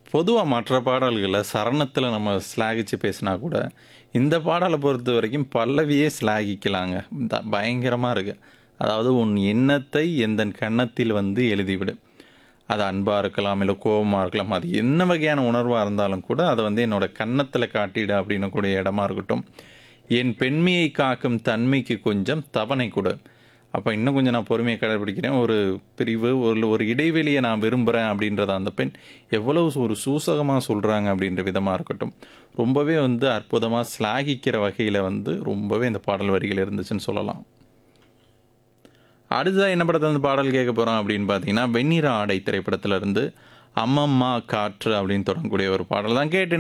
பொதுவா மற்ற பாடல்கள்ல சரணத்துல நம்ம சிலாகிச்சு பேசினா கூட, இந்த பாடல பொறுத்தவரைக்கும் பல்லவியே சிலாகிக்கலாங்க. த பயங்கரமா இருக்கு. அதாவது "உன் எண்ணத்தை எந்தன் கன்னத்தில் வந்து எழுதிவிடு." அது அன்பா இருக்கலாம், இல்ல கோவமா இருக்கலாம். அது என்ன வகையான உணர்வா இருந்தாலும் கூட, அத வந்து என்னோட கன்னத்துல காட்டிடு அப்படின்னக்கூடிய இடமா இருக்கட்டும். "என் பெண்மையை காக்கும் தன்மைக்கு கொஞ்சம் தவணை கொடு." அப்ப இன்னும் கொஞ்சம் நான் பொறுமைய கடைபிடிக்கிறேன். ஒரு பிரிவு, ஒரு ஒரு இடைவெளிய நான் விரும்புறேன் அப்படின்றத அந்த பெண் எவ்வளவு ஒரு சூசகமா சொல்றாங்க அப்படின்ற விதமா இருக்கட்டும். ரொம்பவே வந்து அற்புதமா சிலாகிக்கிற வகையில வந்து ரொம்பவே இந்த பாடல் வரிகள் இருந்துச்சுன்னு சொல்லலாம். அடுத்ததா என்ன படத்துல இருந்து பாடல் கேட்க போறோம் அப்படின்னு பார்த்தீங்கன்னா, "வெண்ணிற ஆடை" திரைப்படத்திலிருந்து "அம்மம்மா காற்று" அப்படின்னு தொடங்கக்கூடிய ஒரு பாடல் தான் கேட்டு